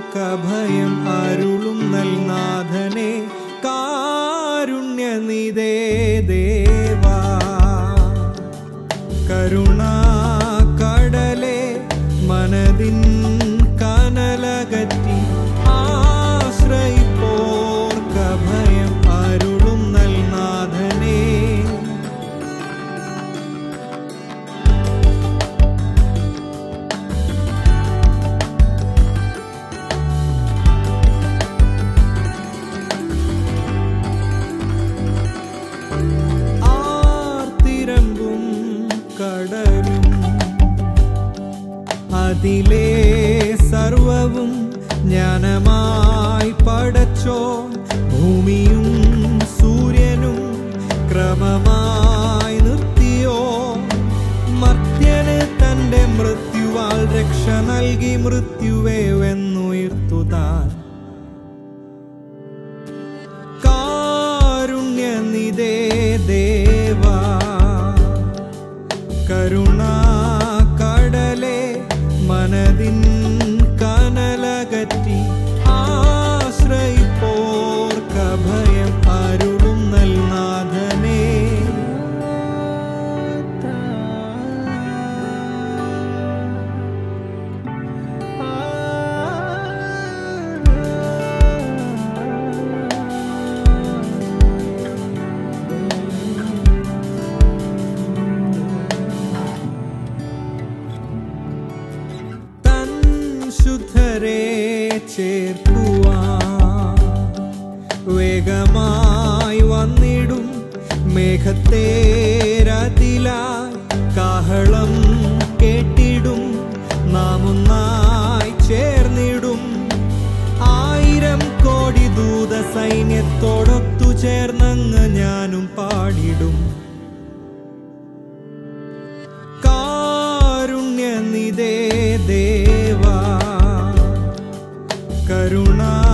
കഭയം അരുളും നൽനാഥനെ കാരുണ്യനിതേ ദേവാ കരുണാ കടലെ മനതിൻ കനലകറ്റി ആശ്രയിപ്പോർ കഭയം അരുളും നൽനാഥനേ ആർത്തിരമ്പും കടലും അതിലെ സർവവും ജ്ഞാനമായി പടച്ചോ ഭൂമിയും സൂര്യനും ക്രമമായി നിർത്തിയോ മർത്യന് തന്റെ മൃത്യുവാൽ രക്ഷ നൽകി മൃത്യുവേ വെന്നുയർത്തുതാൻ കാരുണ്യനിതേ ദേവാ കരുണാ കടലെ മനതിൻ കനലകറ്റി ആശ്രയിപ്പോർ കഭയം അരുളും നൽനാഥനേ തൻ ശുദ്ധരെ ചേർക്കുവാൻ വേഗമായി വന്നിടും മേഘത്തേരതിലായി കാഹളം കേട്ടിടും നാം ഒന്നായി ചേർന്നിടും ആയിരം കോടി ദൂത സൈന്യത്തോടൊത്തു ചേർന്നങ്ങ് ഞാനും പാടിടും കാരുണ്യനിതേ ദേവാ കരുണാ